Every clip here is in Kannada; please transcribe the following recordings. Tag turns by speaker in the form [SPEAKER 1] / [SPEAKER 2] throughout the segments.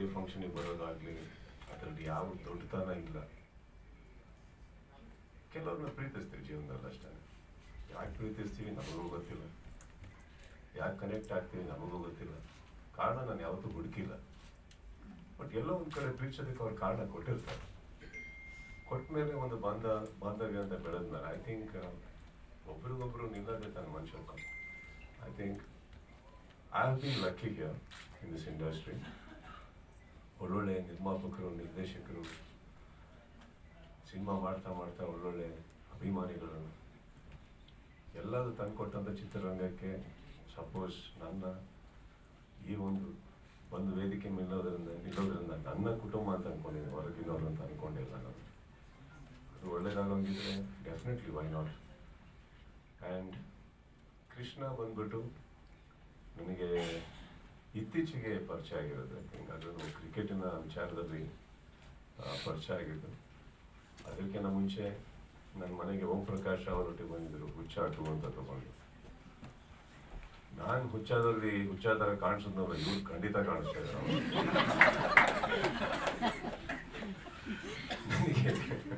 [SPEAKER 1] ಆಡಿಯೋ ಫಂಕ್ಷನಿಗೆ ಬರೋದಾಗ್ಲಿ ಅದರಲ್ಲಿ ಯಾವ ದೊಡ್ಡತನ ಇಲ್ಲ ಕೆಲವ್ರನ್ನ ಪ್ರೀತಿಸ್ತೀವಿ ಜೀವನದಲ್ಲಿ ಅಷ್ಟೇ ಯಾಕೆ ಪ್ರೀತಿಸ್ತೀವಿ ನಮಗೂ ಗೊತ್ತಿಲ್ಲ ಯಾಕೆ ಕನೆಕ್ಟ್ ಆಗ್ತೀವಿ ನಮಗೂ ಗೊತ್ತಿಲ್ಲ ಕಾರಣ ನಾನು ಯಾವತ್ತೂ ಹುಡುಕಿಲ್ಲ ಬಟ್ ಎಲ್ಲೋ ಒಂದು ಕಡೆ ಪ್ರೀತಿಸೋದಕ್ಕೆ ಅವ್ರು ಕಾರಣ ಕೊಟ್ಟಿರ್ತಾರೆ ಕೊಟ್ಟ ಮೇಲೆ ಒಂದು ಬಾಂಧ ಬಾಂಧವ್ಯ ಅಂತ ಬೆಳೆದ್ಮೇಲೆ ಐ ಥಿಂಕ್ ಒಬ್ರಿಗೊಬ್ರು ನಿಲ್ಲದೆ ತನ್ನ ಮನುಷ್ಯ I think I have been lucky here in this industry ಒಳ್ಳೊಳ್ಳೆ ನಿರ್ಮಾಪಕರು ನಿರ್ದೇಶಕರು ಸಿನಿಮಾ ಮಾಡ್ತಾ ಮಾಡ್ತಾ ಒಳ್ಳೊಳ್ಳೆ ಅಭಿಮಾನಿಗಳು ಎಲ್ಲದೂ ತಂದುಕೊಟ್ಟಂಥ ಚಿತ್ರರಂಗಕ್ಕೆ ಸಪೋಸ್ ನನ್ನ ಈ ಒಂದು ಒಂದು ವೇದಿಕೆ ನಿಲ್ಲೋದ್ರಿಂದ ನಿಲ್ಲೋದ್ರಿಂದ ನನ್ನ ಕುಟುಂಬ ಅಂತ ಅನ್ಕೊಂಡಿದ್ದೀನಿ ಹೊರಗಿನವರು ಅಂತ ಅನ್ಕೊಂಡಿಲ್ಲ ನಾನು ಅದು ಒಳ್ಳೇದಾಗೋಂಗಿದ್ರೆ definitely why not and Krishna ಬಂದ್ಬಿಟ್ಟು ನನಗೆ ಇತ್ತೀಚೆಗೆ ಪರಿಚಯ ಆಗಿರೋದು ಐ ಥಿಂಕ್ ಅದು ಕ್ರಿಕೆಟಿನ ವಿಚಾರದಲ್ಲಿ ಆ, ಪರಿಚಯ ಆಗಿದ್ದು ಅದಕ್ಕಿಂತ ಮುಂಚೆ ನನ್ನ ಮನೆಗೆ ಓಂ ಪ್ರಕಾಶ್ ಅವರೊಟ್ಟಿಗೆ ಬಂದಿದ್ರು ಹುಚ್ಚ ಟು ಅಂತ ತಗೊಂಡು ನಾನು ಹುಚ್ಚಾದಲ್ಲಿ ಹುಚ್ಚ ಥರ ಕಾಣಿಸೋದ್ನಲ್ಲ ಇವ್ರು ಖಂಡಿತ ಕಾಣಿಸ್ತಾ ಇದ್ದಾರೆ ನನಗೆ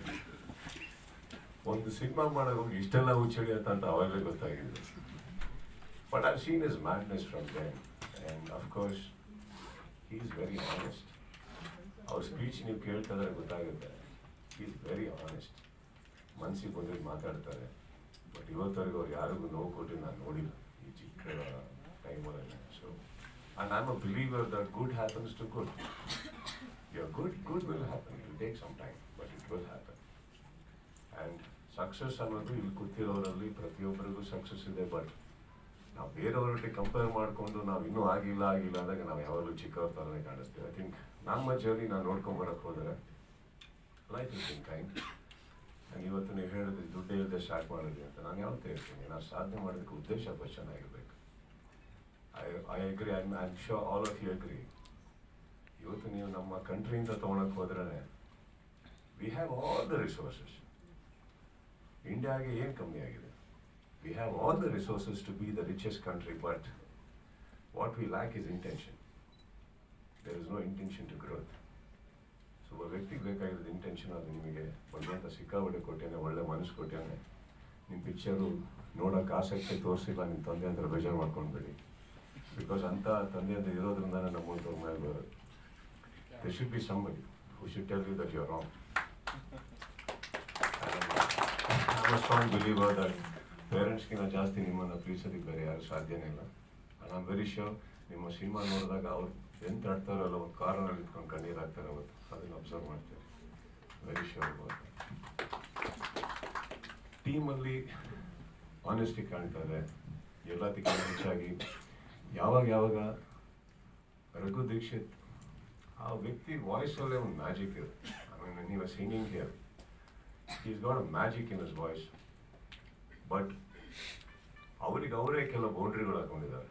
[SPEAKER 1] ಒಂದು ಸಿನಿಮಾ ಮಾಡೋಕೆ ಹೋಗಿ ಇಷ್ಟೆಲ್ಲ ಹುಚ್ಚಳಿ ಅಂತ ಅಂತ ಅವಾಗಲೇ ಗೊತ್ತಾಗಿದೆ but I've seen is madness from them and of course he is very honest ಅವ್ರ ಸ್ಪೀಚ್ ನೀವು ಕೇಳ್ತಾ ಇದ್ರೆ ಗೊತ್ತಾಗುತ್ತೆ ಹೀ ಈಸ್ ವೆರಿ ಆನೆಸ್ಟ್ ಮನ್ಸಿಗೆ ಬಂದಿದ್ದು ಮಾತಾಡ್ತಾರೆ ಬಟ್ ಇವತ್ತವರೆಗೂ ಅವ್ರು ಯಾರಿಗೂ ನೋವು ಕೊಟ್ಟು ನಾನು ನೋಡಿಲ್ಲ ಈ ಚಿಕ್ಕ ಟೈಮಲ್ಲಿ so and I am a believer that good happens to good your good good will happen it take some time but it will happen and success ಅನ್ನೋದು ಇಲ್ಲಿ ಕೂತಿರೋರಲ್ಲಿ ಪ್ರತಿಯೊಬ್ಬರಿಗೂ ಸಕ್ಸಸ್ ಇದೆ ಬಟ್ ನಾವು ಬೇರೆಯವ್ರೊಟ್ಟಿಗೆ ಕಂಪೇರ್ ಮಾಡಿಕೊಂಡು ನಾವು ಇನ್ನೂ ಆಗಿಲ್ಲ ಆಗಿಲ್ಲ ಅಂದಾಗ ನಾವು ಯಾವಾಗಲೂ ಚಿಕ್ಕವ್ರ ಥರನೇ ಕಾಣಿಸ್ತೀವಿ ಐ ಥಿಂಕ್ ನಮ್ಮ ಜರ್ನಿ ನಾನು ನೋಡ್ಕೊಂಬರಕ್ಕೆ ಹೋದರೆ ಲೈಫ್ ಇಸ್ ಇನ್ ಕೈಂಡ್ ನಾನು ಇವತ್ತು ನೀವು ಹೇಳಿದ್ರಿ ದುಡ್ಡು ಇಲ್ಲದೆ ಸ್ಟಾರ್ಟ್ ಮಾಡಿದ್ವಿ ಅಂತ ನಾನು ಯಾವತ್ತೂ ಹೇಳ್ತೀನಿ ನಾನು ಸಾಧನೆ ಮಾಡೋದಕ್ಕೆ ಉದ್ದೇಶ ಫಸ್ಟ್ ಚೆನ್ನಾಗಿರ್ಬೇಕು I I agree I I am sure all of you agree ಇವತ್ತು ನೀವು ನಮ್ಮ ಕಂಟ್ರಿಯಿಂದ ತೊಗೊಳಕ್ಕೆ ಹೋದ್ರೆ we have all the resources ಇಂಡಿಯಾಗೆ ಏನು ಕಮ್ಮಿ ಆಗಿದೆ we have all the resources to be the richest country but what we lack is intention there is no intention to growth so ಒಬ್ಬ ವ್ಯಕ್ತಿಗೆ ಬೇಕಾಗಿರೋದು ಇಂಟೆನ್ಷನ್ ಅದು ನಿಮಗೆ ಬಂದಂಥ ಸಿಕ್ಕಾಪಟ್ಟೆ ಕೊಟ್ಟೇನೆ ಒಳ್ಳೆ ಮನಸ್ಸು ಕೊಟ್ಟೇನೆ ನಿಮ್ಮ ಪಿಕ್ಚರು ನೋಡೋಕೆ ಆಸಕ್ತಿ ತೋರಿಸಿಲ್ಲ ನಿಮ್ಮ ತಂದೆ ಅಂತ ಬೇಜಾರು ಮಾಡ್ಕೊಂಡ್ಬೇಡಿ ಬಿಕಾಸ್ ಅಂಥ ತಂದೆ ಅಂತ ಇರೋದ್ರಿಂದ ನಮ್ಮಂಥವ್ರ ಮೇಲೆ ಬರೋದು there should be somebody who should tell you that you're wrong. And I'm a strong believer that ಪೇರೆಂಟ್ಸ್ಗಿಂತ ಜಾಸ್ತಿ ನಿಮ್ಮನ್ನು ಪ್ರೀತಿಸೋದಕ್ಕೆ ಬೇರೆ ಯಾರು ಸಾಧ್ಯನೇ ಇಲ್ಲ ಆ್ಯಂಡ್ ಐಮ್ ವೆರಿ ಶ್ಯೂರ್ ನಿಮ್ಮ ಸಿನಿಮಾ ನೋಡಿದಾಗ ಅವ್ರು ಎಂತ ಆಡ್ತಾರೋ ಅಲ್ಲ ಒಂದು ಕಾರಲ್ಲಿ ಇಟ್ಕೊಂಡು ಕಣ್ಣೀರು ಹಾಕ್ತಾರೆ ಅವತ್ತು ಅದನ್ನು ಅಬ್ಸರ್ವ್ ಮಾಡ್ತಾರೆ ವೆರಿ ಶ್ಯೂರ್ ಟೀಮಲ್ಲಿ ಆನೆಸ್ಟಿ ಕಾಣ್ತಾರೆ ಎಲ್ಲದಕ್ಕಿಂತ ಹೆಚ್ಚಾಗಿ ಯಾವಾಗ ಯಾವಾಗ ರಘು ದೀಕ್ಷಿತ್ ಆ ವ್ಯಕ್ತಿ ವಾಯ್ಸಲ್ಲೇ ಒಂದು ಮ್ಯಾಜಿಕ್ ಇದೆ ಐ ಮೀನ್ ನೀವು singing here is got a magic in is voice but ಅವರಿಗೆ ಅವರೇ ಕೆಲವು ಬೌಂಡ್ರಿಗಳು ಹಾಕೊಂಡಿದ್ದಾರೆ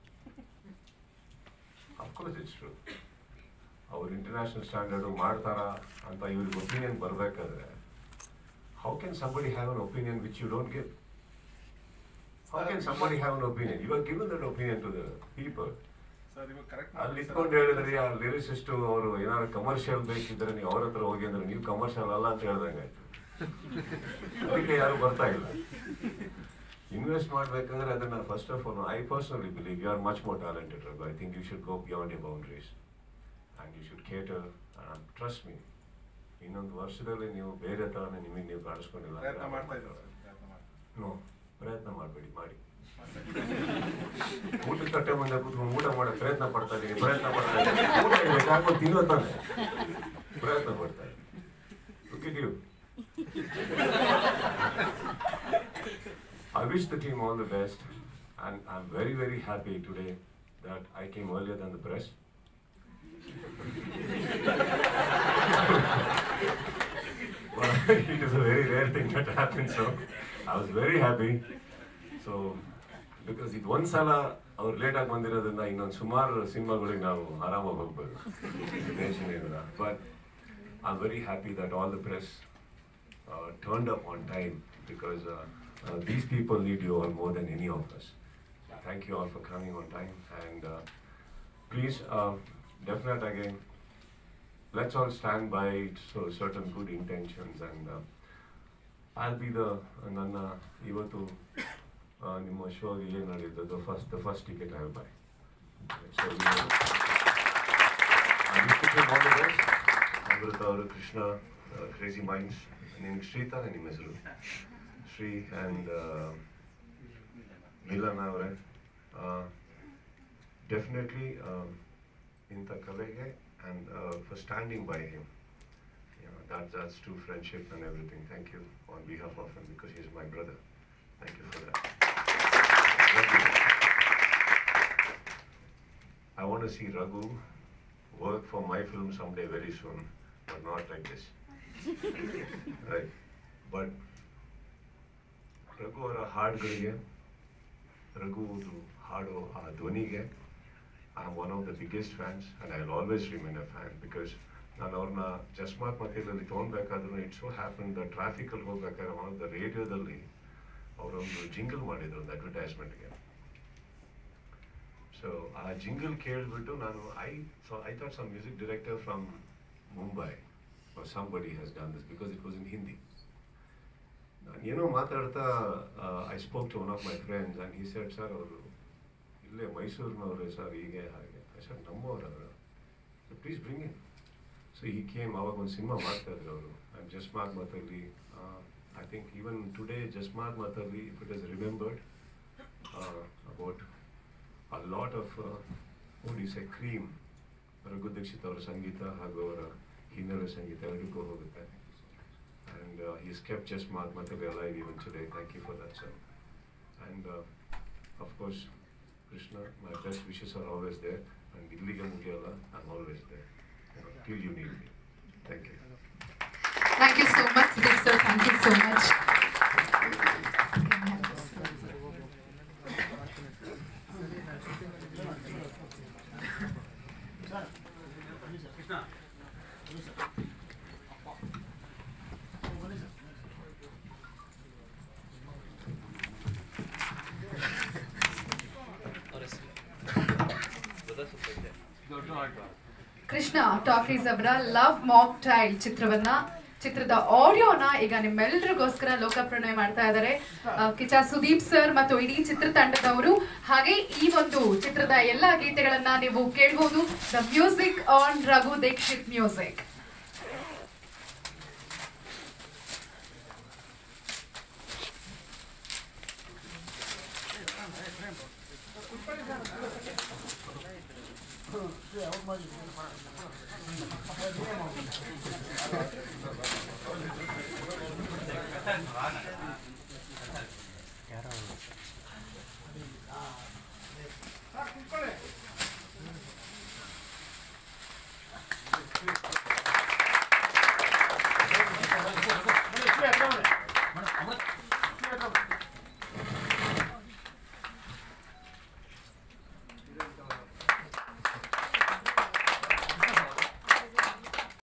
[SPEAKER 1] ಅಫ್ಕೋರ್ಸ್ ಇಟ್ಸ್ ಟ್ರೂ ಅವ್ರು ಇಂಟರ್ನ್ಯಾಷನಲ್ ಸ್ಟ್ಯಾಂಡರ್ಡು ಮಾಡ್ತಾರಾ ಅಂತ ಇವ್ರಿಗೆ ಒಪಿನಿಯನ್ ಬರಬೇಕಾದ್ರೆ how can somebody have an opinion which you don't give how can somebody have an opinion you are given that opinion to the people
[SPEAKER 2] sir ಇವಾಗ ಕರೆಕ್ಟ್
[SPEAKER 1] ಅಲ್ಲಿ ಇಟ್ಕೊಂಡು ಹೇಳಿದ್ರಿ ಆ ಲಿರಿಸಿಸ್ಟ್ ಅವರು ಏನಾದ್ರು ಕಮರ್ಷಿಯಲ್ ಬೇಕಿದ್ರೆ ನೀವು ಅವ್ರ ಹತ್ರ ಹೋಗಿ ಅಂದ್ರೆ ನೀವು ಕಮರ್ಷಿಯಲ್ ಅಲ್ಲ ಅಂತ ಹೇಳ್ದಂಗೆ ಆಯ್ತು ಅದಕ್ಕೆ ಯಾರು ಬರ್ತಾ ಇಲ್ಲ ಇನ್ವೆಸ್ಟ್ ಮಾಡ್ಬೇಕಂದ್ರೆ ಅದನ್ನ first of all I personally believe you are much more talented Raghu I think you should go beyond a boundaries and you should cater trust me ಇನ್ನೊಂದು ವರ್ಷದಲ್ಲಿ ನೀವು ಬೇರೆ ಥರನೇ ನಿಮಗೆ ನೀವು ಕಾಣಿಸ್ಕೊಂಡಿಲ್ಲ ಅಂದ್ರೆ
[SPEAKER 2] ಪ್ರಯತ್ನ ಮಾಡ್ತಾ ಇದ್ದಾರೆ ಸರ್ ಪ್ರಯತ್ನ ಮಾಡ್ತಾ
[SPEAKER 1] ನೋ ಪ್ರಯತ್ನ ಮಾಡಬೇಡಿ ಮಾಡಿ ಊಟದ ತಟ್ಟೆ ಮುಂದೆ ಕೂತ್ಕೊಂಡು ಊಟ ಮಾಡೋ ಪ್ರಯತ್ನ ಪಡ್ತಾ ಇದ್ದೀನಿ ಪ್ರಯತ್ನ ಪಡ್ತಾ ಇದ್ದೀನಿ ಊಟ ಇದೆ ಹಾಕೊಂಡು ತಿನ್ನೋ ತಾನೆ ಪ್ರಯತ್ನ ಪಡ್ತಾ ಇದ್ದೀನಿ Look at you. I wish the team all the best and I'm very very happy today that I came earlier than the press. well, it is a very rare thing that happens so I was very happy. So because ಇದು ಒಂದು ಸಲ ಅವ್ರು ಲೇಟಾಗಿ ಬಂದಿರೋದ್ರಿಂದ ಇನ್ನೊಂದು ಸುಮಾರು ಸಿನಿಮಾಗಳಿಗೆ ನಾವು ಆರಾಮಾಗಿ ಹೋಗ್ಬೋದು ಟೆನ್ಷನ್ ಏನಿಲ್ಲ but I am very happy that all the press turned up on time because these people need you all more than any of us thank you all for coming on time and please definite ಆಗಿ let's all stand by so certain good intentions and uh, I'll be the ನನ್ನ ಇವತ್ತು ಆ, ನಿಮ್ಮ ಶೋಗೆ ಏನು ನಡೆಯುತ್ತದೆ first the first ticket I buy so Amrutha ಅವರು ಕೃಷ್ಣ ಕ್ರೇಜಿ ಮೈಂಡ್ಸ್ ನಿಮ್ಗೆ ಶ್ರೀ ತಾನೆ ನಿಮ್ಮ ಹೆಸರು ಶ್ರೀ ಆ್ಯಂಡ್ ಮಿಲನ್ ಅವರೇ ಡೆಫಿನೆಟ್ಲಿ ಇಂಥ ಕಲೆಗೆ and for standing by him that, that's true friendship and everything. Thank you on behalf of him because he's my brother. Thank you for that. Raghu. I want to see Raghu work for my film someday very soon, but not like this. right. But Raghu ಅವರ ಹಾಡುಗಳಿಗೆ ರಘುವುದು ಹಾಡೋ ಆ ಧ್ವನಿಗೆ I am one of the biggest fans and I will always remain a fan because ನಾನು ಅವ್ರನ್ನ ಜಸ್ಮಾತ್ ಮಧ್ಯದಲ್ಲಿ ತೊಗೊಳ್ಬೇಕಾದ್ರೂ ಇಟ್ ಸೋ ಹ್ಯಾಪನ್ ದ ಟ್ರಾಫಿಕಲ್ಲಿ ಹೋಗ್ಬೇಕಾದ್ರೆ ಒನ್ ಆಫ್ ದ ರೇಡಿಯೋದಲ್ಲಿ ಅವರೊಂದು ಜಿಂಗಲ್ ಮಾಡಿದ್ರು ಒಂದು ಅಡ್ವರ್ಟೈಸ್ಮೆಂಟ್ಗೆ ಸೊ ಆ ಜಿಂಗಲ್ ಕೇಳಿಬಿಟ್ಟು ನಾನು I so I thought some music director from Mumbai somebody has done this because it was in Hindi ನಾನು ಏನೋ ಮಾತಾಡ್ತಾ I spoke to one of my friends and ಈ ಸೆಟ್ ಸರ್ ಅವರು ಇಲ್ಲೇ ಮೈಸೂರಿನವ್ರೆ ಸರ್ ಹೀಗೆ ಹಾಗೆ ಸರ್ ನಮ್ಮವ್ರು ಅವರು ಪ್ಲೀಸ್ ಬ್ರಿಂಗ್ ಇನ್ ಸೊ ಈ ಕೇಮ್ ಅವಾಗ ಒಂದು ಸಿನಿಮಾ ಮಾಡ್ತಾ ಇದ್ರು ಅವರು ಆ್ಯಂಡ್ ಜಸ್ಮಾತ್ ಮತಲ್ಲಿ ಐ ಥಿಂಕ್ ಈವನ್ ಟುಡೇ ಜಸ್ಮಾತ್ ಮತಲ್ಲಿ if it is remembered about a lot of ಡಿ ಸೆ ಕ್ರೀಮ್ ರಘು ದೀಕ್ಷಿತ್ ಅವರ ಸಂಗೀತ ಹಾಗೂ ಅವರ ಹಿನ್ನೆಲೆ ಸಂಗೀತ ಎರಡಕ್ಕೂ ಹೋಗುತ್ತೆ and uh, he's kept just Mark Mathavi alive even today. Thank you for that, sir. And uh, of course, Krishna, my best wishes are always there. And Illiga Mugiala, I'm always there. You know, till you need me. Thank you.
[SPEAKER 3] Thank you so much, Sudeep sir. Thank you so much. Krishna talkies ಅವರ ಲವ್ ಮಾಕ್ ಟೈಲ್ ಚಿತ್ರವನ್ನ ಚಿತ್ರದ ಆಡಿಯೋನ ಈಗ ನಿಮ್ಮೆಲ್ಲರಿಗೋಸ್ಕರ ಲೋಕಪ್ರಣಯ ಮಾಡ್ತಾ ಇದ್ದಾರೆ ಆ, ಕಿಚ ಸುದೀಪ್ ಸರ್ ಮತ್ತು ಇಡೀ ಚಿತ್ರತಂಡದವರು ಹಾಗೆ ಈ ಒಂದು ಚಿತ್ರದ ಎಲ್ಲಾ ಗೀತೆಗಳನ್ನ ನೀವು ಕೇಳಬಹುದು the music on Raghu Dixit music
[SPEAKER 2] sir ಕುತ್ಕೊಳ್ಳಿ